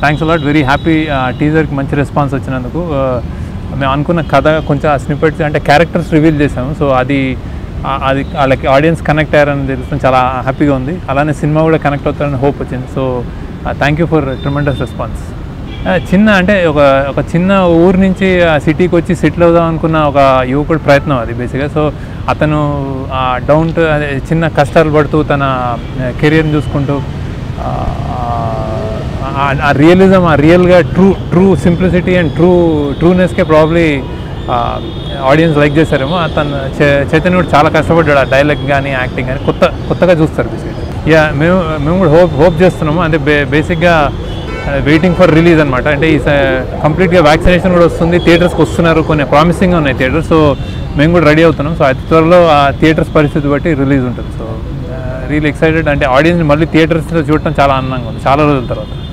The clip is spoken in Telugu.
థ్యాంక్స్ అలాట్ వెరీ హ్యాపీ టీజర్కి మంచి రెస్పాన్స్ వచ్చినందుకు Uh, మేము అనుకున్న కథ కొంచెం స్నిపెట్స్ అంటే క్యారెక్టర్స్ రివీల్ చేసాము సో అది ఆ- అది వాళ్ళకి ఆడియన్స్ కనెక్ట్ అయ్యారని తెలుస్తుంది చాలా హ్యాపీగా ఉంది అలానే సినిమా కూడా కనెక్ట్ అవుతారని హోప్ వచ్చింది so thank you for tremendous response చిన్న అంటే ఒక ఒక చిన్న ఊరు నుంచి ఆ సిటీకి వచ్చి సెటిల్ అవుదాం అనుకున్న ఒక యువకుడి ప్రయత్నం అది బేసిక్గా సో అతను డౌన్ టు అదే చిన్న కష్టాలు పడుతూ తన కెరియర్ని చూసుకుంటూ ఆ, ఆ- ఆ రియలిజం ఆ రియల్గా true true simplicity and true ట్రూనెస్కే ప్రాబ్లీ ఆడియన్స్ లైక్ చేశారేమో అతను చే- చైతన్య కూడా చాలా కష్టపడ్డాడు ఆ డైలాగ్ కానీ యాక్టింగ్ కానీ కొత్త కొత్తగా చూస్తారు బేసిక్గా యా మేము మేము కూడా హోప్ హోప్ చేస్తున్నాము అంటే బే బేసిక్గా వెయిటింగ్ ఫర్ రిలీజ్ అనమాట అంటే ఈ కంప్లీట్గా వ్యాక్సినేషన్ కూడా వస్తుంది థియేటర్స్కి వస్తున్నారు కొన్ని ప్రామిసింగ్గా ఉన్నాయి థియేటర్స్ సో మేము కూడా రెడీ అవుతున్నాం సో అతి త్వరలో ఆ థియేటర్స్ పరిస్థితి బట్టి రిలీజ్ ఉంటుంది సో రియల్ ఎక్సైటెడ్ అంటే ఆడియన్స్ మళ్ళీ థియేటర్స్లో చూడటం చాలా ఆనందంగా ఉంది చాలా రోజుల తర్వాత